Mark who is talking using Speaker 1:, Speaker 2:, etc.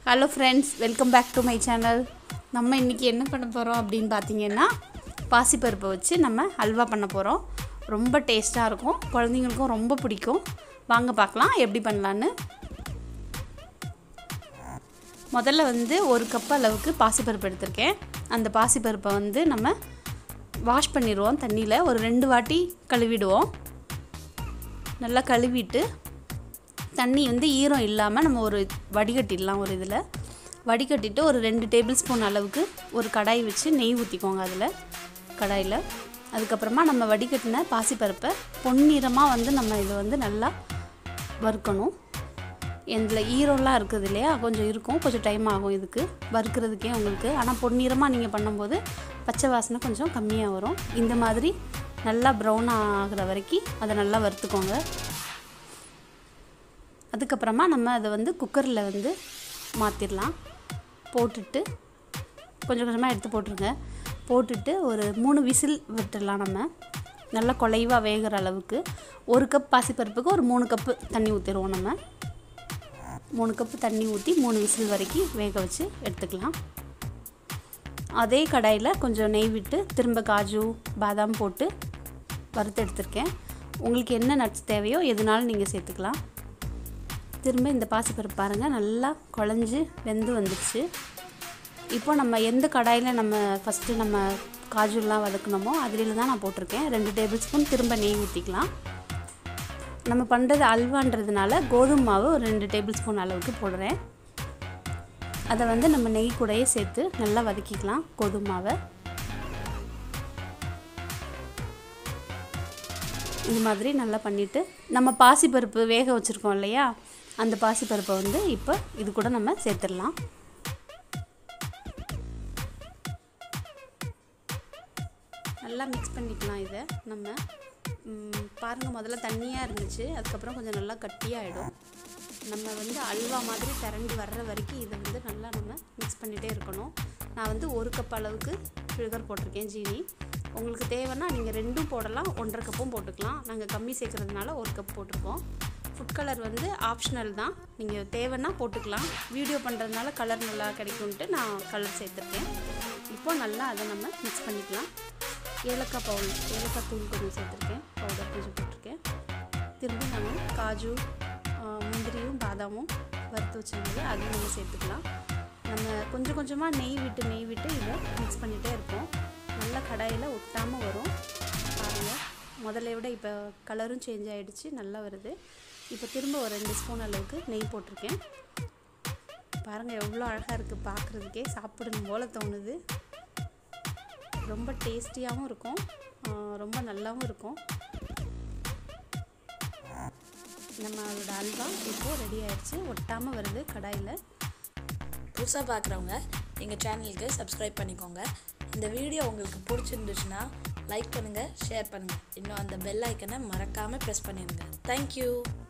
Speaker 1: hello friends welcome back to my channel நம்ம இன்றைக்கி என்ன பண்ண போகிறோம் அப்படின்னு பார்த்தீங்கன்னா பாசிப்பருப்பை வச்சு நம்ம அல்வா பண்ண போகிறோம் ரொம்ப டேஸ்ட்டாக இருக்கும் குழந்தைங்களுக்கும் ரொம்ப பிடிக்கும் வாங்க பார்க்கலாம் எப்படி பண்ணலான்னு முதல்ல வந்து ஒரு கப் அளவுக்கு பாசிப்பருப்பு எடுத்திருக்கேன் அந்த பாசிப்பருப்பை வந்து நம்ம வாஷ் பண்ணிடுவோம் தண்ணியில் ஒரு ரெண்டு வாட்டி கழுவிடுவோம் நல்லா கழுவிட்டு தண்ணி வந்து ஈரம் இல்லாமல் நம்ம ஒரு வடிகட்டிடலாம் ஒரு இதில் வடிகட்டிட்டு ஒரு ரெண்டு டேபிள் ஸ்பூன் அளவுக்கு ஒரு கடாய் வச்சு நெய் ஊற்றிக்கோங்க அதில் கடாயில் அதுக்கப்புறமா நம்ம வடிகட்டின பாசிப்பருப்பை பொன்னிறமாக வந்து நம்ம இதை வந்து நல்லா வறுக்கணும் இதில் ஈரம்லாம் இருக்குது இல்லையா கொஞ்சம் இருக்கும் கொஞ்சம் டைம் ஆகும் இதுக்கு வறுக்கிறதுக்கே உங்களுக்கு ஆனால் பொன்னிறமாக நீங்கள் பண்ணும்போது பச்சை வாசனை கொஞ்சம் கம்மியாக வரும் இந்த மாதிரி நல்லா ப்ரௌன் ஆகிற வரைக்கும் அதை நல்லா வறுத்துக்கோங்க அதுக்கப்புறமா நம்ம அதை வந்து குக்கரில் வந்து மாற்றிடலாம் போட்டுட்டு கொஞ்சம் கொஞ்சமாக எடுத்து போட்டுருங்க போட்டுட்டு ஒரு மூணு விசில் விட்டுடலாம் நம்ம நல்லா குலைவாக வேகிற அளவுக்கு ஒரு கப் பாசிப்பருப்புக்கு ஒரு மூணு கப்பு தண்ணி ஊற்றிடுவோம் நம்ம மூணு கப்பு தண்ணி ஊற்றி மூணு விசில் வரைக்கும் வேக வச்சு எடுத்துக்கலாம் அதே கடாயில் கொஞ்சம் நெய் விட்டு திரும்ப காஜு பாதாம் போட்டு வறுத்து எடுத்திருக்கேன் உங்களுக்கு என்ன நட்ஸ் தேவையோ எதுனாலும் நீங்கள் சேர்த்துக்கலாம் திரும்ப இந்த பாசிப்பருப்பு பாருங்கள் நல்லா குழஞ்சி வெந்து வந்துடுச்சு இப்போ நம்ம எந்த கடாயில் நம்ம ஃபஸ்ட்டு நம்ம காஜுலாம் வதக்கணுமோ அதில் தான் நான் போட்டிருக்கேன் ரெண்டு டேபிள் ஸ்பூன் திரும்ப நெய் ஊற்றிக்கலாம் நம்ம பண்ணுறது அல்வான்றதுனால கோதுமை மாவு ஒரு ரெண்டு டேபிள் ஸ்பூன் அளவுக்கு போடுறேன் அதை வந்து நம்ம நெய் கூடயே சேர்த்து நல்லா வதக்கிக்கலாம் கோதுமை மாவை இது மாதிரி நல்லா பண்ணிவிட்டு நம்ம பாசிப்பருப்பு வேக வச்சுருக்கோம் இல்லையா அந்த பாசிப்பருப்பை வந்து இப்போ இது கூட நம்ம சேர்த்துடலாம் நல்லா மிக்ஸ் பண்ணிக்கலாம் இதை நம்ம பாருங்கள் முதல்ல தண்ணியாக இருந்துச்சு அதுக்கப்புறம் கொஞ்சம் நல்லா கட்டியாகிடும் நம்ம வந்து அல்வா மாதிரி திரண்டு வர்ற வரைக்கும் இதை வந்து நல்லா நம்ம மிக்ஸ் பண்ணிகிட்டே இருக்கணும் நான் வந்து ஒரு கப் அளவுக்கு சுகர் போட்டிருக்கேன் ஜீனி உங்களுக்கு தேவைன்னா நீங்கள் ரெண்டும் போடலாம் ஒன்றரை கப்பும் போட்டுக்கலாம் நாங்கள் கம்மி சேர்க்குறதுனால ஒரு கப் போட்டிருக்கோம் ஃபுட் கலர் வந்து ஆப்ஷனல் தான் நீங்கள் தேவைன்னா போட்டுக்கலாம் வீடியோ பண்ணுறதுனால கலர் நல்லா கிடைக்கும்ன்ட்டு நான் கலர் சேர்த்துருக்கேன் இப்போ நல்லா அதை நம்ம மிக்ஸ் பண்ணிக்கலாம் ஏலக்காய் பவுல் ஏலக்காய் தூள் கொஞ்சம் சேர்த்துருக்கேன் பவுடர் கொஞ்சம் போட்டிருக்கேன் திரும்ப நம்ம காஜு முந்திரியும் பாதாமும் வறுத்து வச்சிருந்தது அதையும் நம்ம சேர்த்துக்கலாம் நம்ம கொஞ்சம் கொஞ்சமாக நெய் விட்டு நெய் விட்டு இதை மிக்ஸ் பண்ணிகிட்டே இருப்போம் நல்லா கடாயில் ஒட்டாமல் வரும் பாருங்கள் முதல்ல விட இப்போ கலரும் சேஞ்ச் ஆகிடுச்சு நல்லா வருது இப்போ திரும்ப ஒரு ரெண்டு ஸ்பூன் அளவுக்கு நெய் போட்டிருக்கேன் பாருங்கள் எவ்வளோ அழகாக இருக்குது பார்க்குறதுக்கே சாப்பிடணும் போல் தோணுது ரொம்ப டேஸ்டியாகவும் இருக்கும் ரொம்ப நல்லாவும் இருக்கும் நம்மளோட அல்வா இப்போது ரெடி ஆயிடுச்சு ஒட்டாமல் வருது கடாயில்
Speaker 2: புதுசாக பார்க்குறவங்க எங்கள் சேனலுக்கு சப்ஸ்கிரைப் பண்ணிக்கோங்க இந்த வீடியோ உங்களுக்கு பிடிச்சிருந்துச்சுன்னா லைக் பண்ணுங்கள் ஷேர் பண்ணுங்கள் இன்னும் அந்த பெல் ஐக்கனை மறக்காமல் ப்ரெஸ் பண்ணிடுங்க தேங்க்யூ